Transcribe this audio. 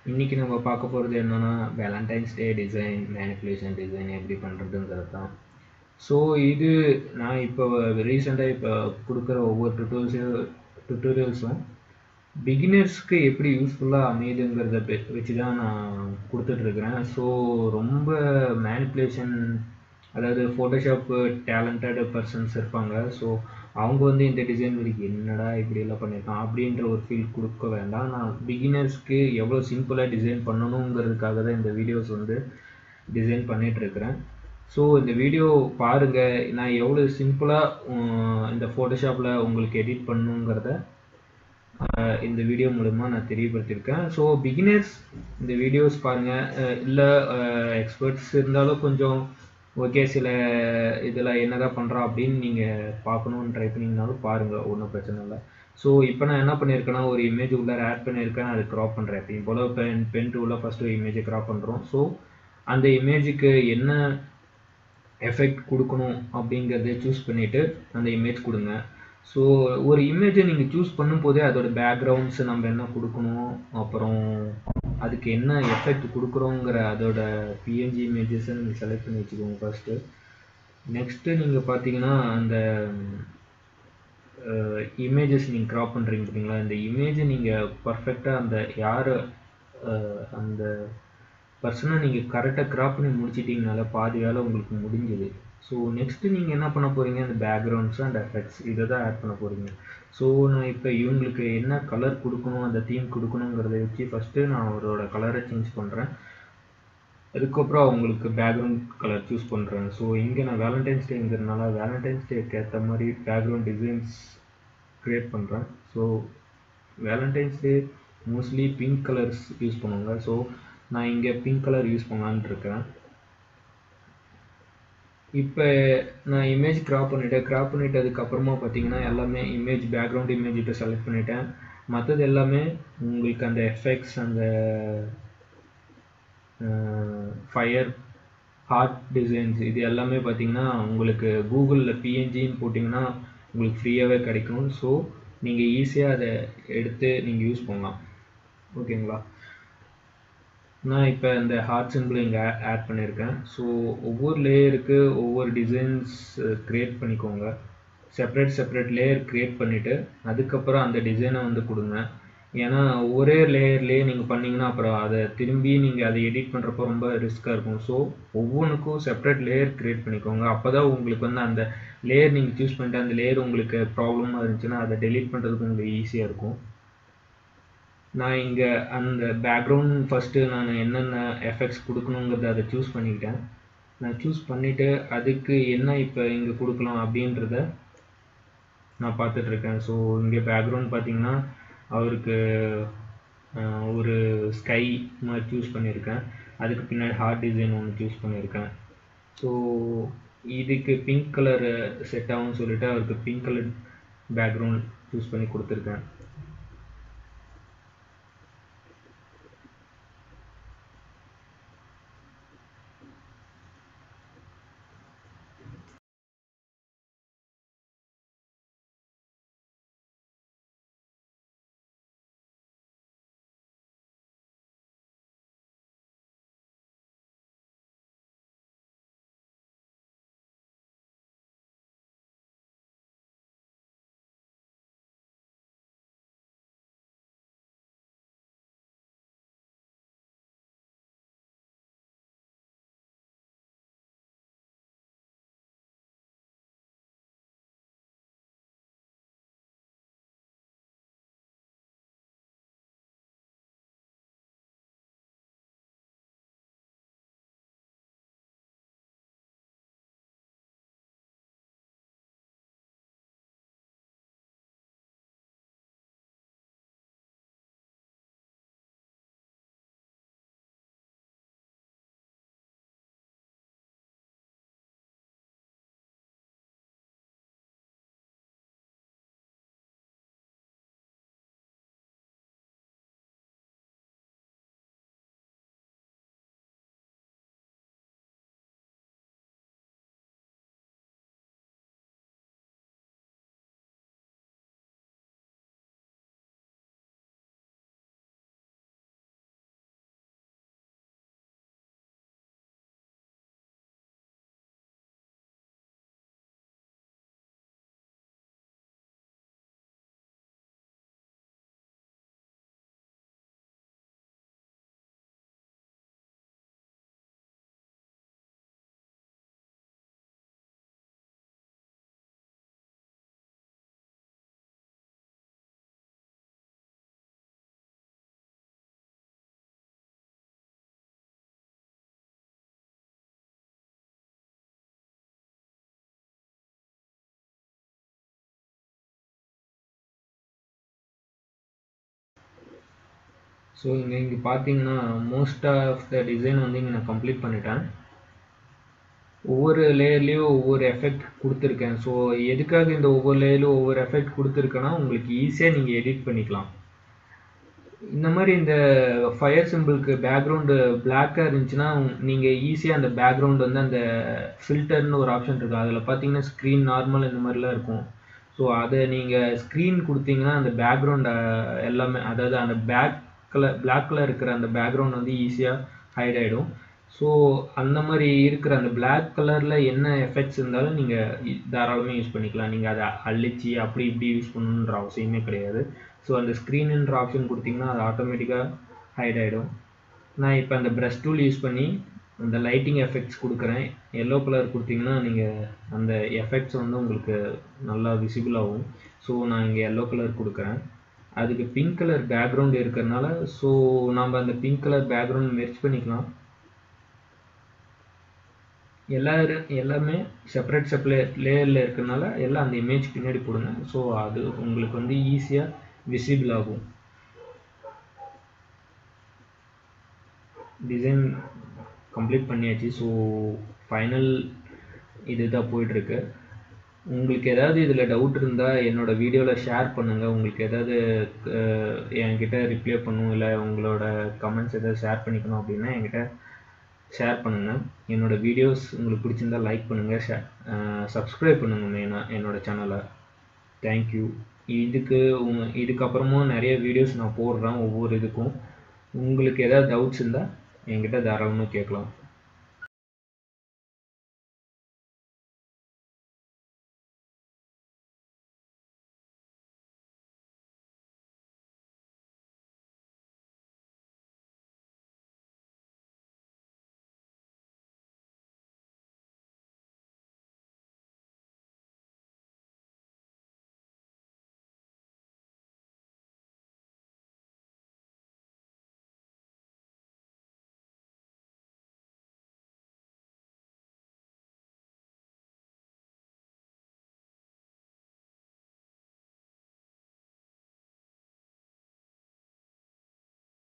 இன்றைக்கி நம்ம பார்க்க போகிறது என்னென்னா Valentine's day design manipulation design எப்படி பண்ணுறதுங்கிறது தான் ஸோ இது நான் இப்போ ரீசெண்டாக இப்போ கொடுக்குற ஒவ்வொரு டுட்டோரியல்ஸும் டுட்டோரியல்ஸும் பிகினர்ஸ்க்கு எப்படி யூஸ்ஃபுல்லாக அமையுதுங்கிறத பெ- வச்சு தான் நான் கொடுத்துட்ருக்குறேன் ஸோ ரொம்ப மேனிப்புலேஷன் அதாவது ஃபோட்டோஷாப்பு டேலண்டட் பர்சன்ஸ் இருப்பாங்க ஸோ அவங்க வந்து இந்த டிசைன் வரைக்கும் என்னடா இப்படி எல்லாம் பண்ணியிருக்கான் அப்படின்ற ஒரு ஃபீல் கொடுக்க வேண்டாம் நான் பிகினர்ஸ்க்கு எவ்வளோ சிம்பிளாக டிசைன் பண்ணணுங்கிறதுக்காக தான் இந்த வீடியோஸ் வந்து டிசைன் பண்ணிகிட்ருக்கிறேன் ஸோ இந்த வீடியோ பாருங்கள் நான் எவ்வளோ சிம்பிளாக இந்த ஃபோட்டோஷாப்பில் உங்களுக்கு எடிட் பண்ணணுங்கிறத ஆஹ் இந்த வீடியோ மூலமா நான் தெரியப்படுத்தியிருக்கேன் ஸோ பிகினர்ஸ் இந்த வீடியோஸ் பாருங்கள் இல்லை எக்ஸ்பர்ட்ஸ் இருந்தாலும் கொஞ்சம் ஓகே சில இதில் என்னதான் பண்ணுறான் அப்படின்னு நீங்கள் பார்க்கணுன்னு ட்ரை பண்ணிங்கனாலும் பாருங்கள் ஒன்றும் பிரச்சனை இல்லை ஸோ இப்போ நான் என்ன பண்ணியிருக்கேன்னா ஒரு இமேஜ் உள்ளே ஆட் பண்ணியிருக்கேன் அது க்ராப் பண்ணுறேன் எப்பயும் போல் பென் பென் டூவில் ஃபஸ்ட்டு ஒரு இமேஜை க்ராப் பண்ணுறோம் ஸோ அந்த இமேஜுக்கு என்ன எஃபெக்ட் கொடுக்கணும் அப்படிங்கிறத சூஸ் பண்ணிவிட்டு அந்த இமேஜ் கொடுங்க ஸோ ஒரு இமேஜை நீங்கள் சூஸ் பண்ணும்போதே அதோட பேக்ரவுண்ட்ஸ் நம்ம என்ன கொடுக்கணும் அப்புறம் அதுக்கு என்ன எஃபெக்ட் கொடுக்குறோங்கிற அதோட பிஎன்ஜி இமேஜஸை நீங்கள் செலக்ட் பண்ணி வச்சுக்கோங்க ஃபஸ்ட்டு நெக்ஸ்ட்டு நீங்கள் பார்த்தீங்கன்னா அந்த இமேஜஸ் நீங்கள் க்ராப் பண்ணுறீங்க பார்த்தீங்களா இந்த இமேஜை நீங்கள் பர்ஃபெக்டாக அந்த யார் அந்த பர்சனை நீங்கள் கரெக்டாக க்ராப் பண்ணி முடிச்சிட்டிங்கனால பாதி வேலை உங்களுக்கு முடிஞ்சுது ஸோ நெக்ஸ்ட்டு நீங்கள் என்ன பண்ண போகிறீங்க அந்த பேக்ரவுண்ட்ஸ் அண்ட் எஃபெக்ட்ஸ் இதை தான் ஆட் பண்ண போகிறீங்க ஸோ நான் இப்போ இவங்களுக்கு என்ன கலர் கொடுக்கணும் அந்த தீம் கொடுக்கணுங்கிறத வச்சு ஃபஸ்ட்டு நான் அவரோட கலரை சேஞ்ச் பண்ணுறேன் அதுக்கப்புறம் அவங்களுக்கு பேக்ரவுண்ட் கலர் சூஸ் பண்ணுறேன் ஸோ இங்கே நான் வேலண்டைன்ஸ் டேங்கிறதுனால வேலண்டைன்ஸ் டேக்கு ஏற்ற மாதிரி பேக்ரவுண்ட் டிசைன்ஸ் க்ரியேட் பண்ணுறேன் so Valentine's day mostly pink colours use பண்ணுவாங்க ஸோ நான் இங்கே பிங்க் கலர் யூஸ் பண்ணலான்னு இருக்கேன் இப்போ நான் இமேஜ் க்ராப் பண்ணிட்டேன் க்ராப் பண்ணிட்டதுக்கு அப்புறமா பார்த்தீங்கன்னா எல்லாமே இமேஜ் பேக்ரவுண்ட் இமேஜ் இப்போ செலக்ட் பண்ணிட்டேன் மற்றது எல்லாமே உங்களுக்கு அந்த எஃபெக்ட்ஸ் அந்த ஃபயர் ஹார்ட் டிசைன்ஸ் இது எல்லாமே பார்த்தீங்கன்னா உங்களுக்கு கூகுளில் பிஎன்ஜின்னு போட்டிங்கன்னா உங்களுக்கு ஃப்ரீயாகவே கிடைக்கும் ஸோ நீங்கள் ஈஸியாக அதை எடுத்து நீங்கள் யூஸ் பண்ணலாம் ஓகேங்களா நான் இப்போ இந்த ஹார்ட் சிம்பிள் இங்கே ஆட் பண்ணியிருக்கேன் ஸோ ஒவ்வொரு லேயருக்கு ஒவ்வொரு டிசைன்ஸ் க்ரியேட் பண்ணிக்கோங்க செப்பரேட் செப்பரேட் லேயர் க்ரியேட் பண்ணிவிட்டு அதுக்கப்புறம் அந்த டிசைனை வந்து கொடுங்க ஏன்னா ஒரே லேயர்லேயே நீங்கள் பண்ணீங்கன்னா அப்புறம் அதை திரும்பி நீங்கள் அதை எடிட் பண்ணுறப்போ ரொம்ப ரிஸ்க்காக இருக்கும் ஸோ ஒவ்வொன்றுக்கும் செப்பரேட் லேயர் க்ரியேட் பண்ணிக்கோங்க அப்போ தான் உங்களுக்கு வந்து அந்த லேயர் நீங்கள் சூஸ் பண்ணிட்டு அந்த லேயர் உங்களுக்கு ப்ராப்ளமாக இருந்துச்சுன்னா அதை டெலீட் பண்ணுறதுக்கு உங்களுக்கு ஈஸியாக இருக்கும் நான் இங்கே அந்த பேக்ரவுண்ட் ஃபஸ்ட்டு நான் என்னென்ன எஃபெக்ட்ஸ் கொடுக்கணுங்கிறத அதை சூஸ் பண்ணிக்கிட்டேன் நான் சூஸ் பண்ணிவிட்டு அதுக்கு என்ன இப்போ இங்கே கொடுக்கலாம் அப்படின்றத நான் பார்த்துட்ருக்கேன் ஸோ இங்கே பேக்ரவுண்ட் பார்த்தீங்கன்னா அவருக்கு ஆஹ், ஒரு ஸ்கை மாதிரி சூஸ் பண்ணியிருக்கேன் அதுக்கு பின்னாடி ஹார்ட் டிசைன் ஒன்று சூஸ் பண்ணியிருக்கேன் ஸோ இதுக்கு பிங்க் கலர் செட் ஆகும்னு சொல்லிட்டு அவருக்கு பிங்க் கலர் பேக்ரவுண்ட் சூஸ் பண்ணி கொடுத்துருக்கேன் ஸோ இங்கே இங்கே பார்த்தீங்கன்னா மோஸ்ட் ஆஃப் த டிசைன் வந்து இங்கே நான் கம்ப்ளீட் பண்ணிட்டேன் ஒவ்வொரு லேயர்லேயும் ஒவ்வொரு எஃபெக்ட் கொடுத்துருக்கேன் ஸோ எதுக்காக இந்த ஒவ்வொரு லேயர்லையும் ஒவ்வொரு எஃபெக்ட் கொடுத்துருக்கேன்னா உங்களுக்கு ஈஸியாக நீங்கள் எடிட் பண்ணிக்கலாம் இந்த மாதிரி இந்த ஃபயர் சிம்பிளுக்கு பேக்ரவுண்டு பிளாக்காக இருந்துச்சுன்னா நீங்கள் ஈஸியாக அந்த பேக்ரவுண்ட் வந்து அந்த ஃபில்டர்னு ஒரு ஆப்ஷன் இருக்குது அதில் பார்த்தீங்கன்னா ஸ்க்ரீன் நார்மல் இந்த மாதிரிலாம் இருக்கும் ஸோ அதை நீங்கள் ஸ்க்ரீன் கொடுத்தீங்கன்னா அந்த பேக்ரவுண்ட் எல்லாமே அதாவது அந்த பேக் கலர் பிளாக் கலர் இருக்கிற அந்த பேக்ரவுண்ட் வந்து ஈஸியாக ஹைட் ஆகிடும் ஸோ அந்த மாதிரி இருக்கிற அந்த பிளாக் கலரில் என்ன எஃபெக்ட்ஸ் இருந்தாலும் நீங்கள் தாராளமாக யூஸ் பண்ணிக்கலாம் நீங்கள் அதை அழிச்சு அப்படி இப்படி யூஸ் பண்ணணுன்ற அவசியமே கிடையாது ஸோ அந்த ஸ்க்ரீனுன்ற ஆப்ஷன் கொடுத்தீங்கன்னா அது ஆட்டோமேட்டிக்காக ஹைட் ஆகிடும் நான் இப்போ அந்த ப்ரஷ் டூல் யூஸ் பண்ணி அந்த லைட்டிங் எஃபெக்ட்ஸ் கொடுக்குறேன் எல்லோ கலர் கொடுத்தீங்கன்னா நீங்கள் அந்த எஃபெக்ட்ஸ் வந்து உங்களுக்கு நல்லா விசிபிள் ஆகும் ஸோ நான் இங்கே எல்லோ கலர் கொடுக்குறேன் அதுக்கு பிங்க் கலர் பேக்ரவுண்ட் இருக்கிறதுனால ஸோ நம்ம அந்த பிங்க் கலர் பேக்ரவுண்ட் மெர்ச் பண்ணிக்கலாம் எல்லாரும் எல்லாமே செப்பரேட் செப்பரேட் லேயரில் இருக்கிறதுனால எல்லாம் அந்த இமேஜ் பின்னாடி போடுங்க ஸோ அது உங்களுக்கு வந்து ஈஸியாக விசிபிள் ஆகும் டிசைன் கம்ப்ளீட் பண்ணியாச்சு ஸோ ஃபைனல் இது தான் போயிட்டுருக்கு உங்களுக்கு ஏதாவது இதில் டவுட் இருந்தால் என்னோடய வீடியோவில் ஷேர் பண்ணுங்கள் உங்களுக்கு ஏதாவது என்கிட்ட ரிப்ளை பண்ணும் இல்லை உங்களோட கமெண்ட்ஸ் ஏதாவது ஷேர் பண்ணிக்கணும் அப்படின்னா என்கிட்ட ஷேர் பண்ணுங்கள் என்னோடய வீடியோஸ் உங்களுக்கு பிடிச்சிருந்தா லைக் பண்ணுங்கள் ஷே சப்ஸ்கிரைப் பண்ணுங்கள் மெயினாக என்னோடய சேனலை தேங்க்யூ இதுக்கு உங்க இதுக்கப்புறமும் நிறைய வீடியோஸ் நான் போடுறேன் ஒவ்வொரு இதுக்கும் உங்களுக்கு ஏதாவது டவுட்ஸ் இருந்தால் என்கிட்ட தாராளமாக கேட்கலாம்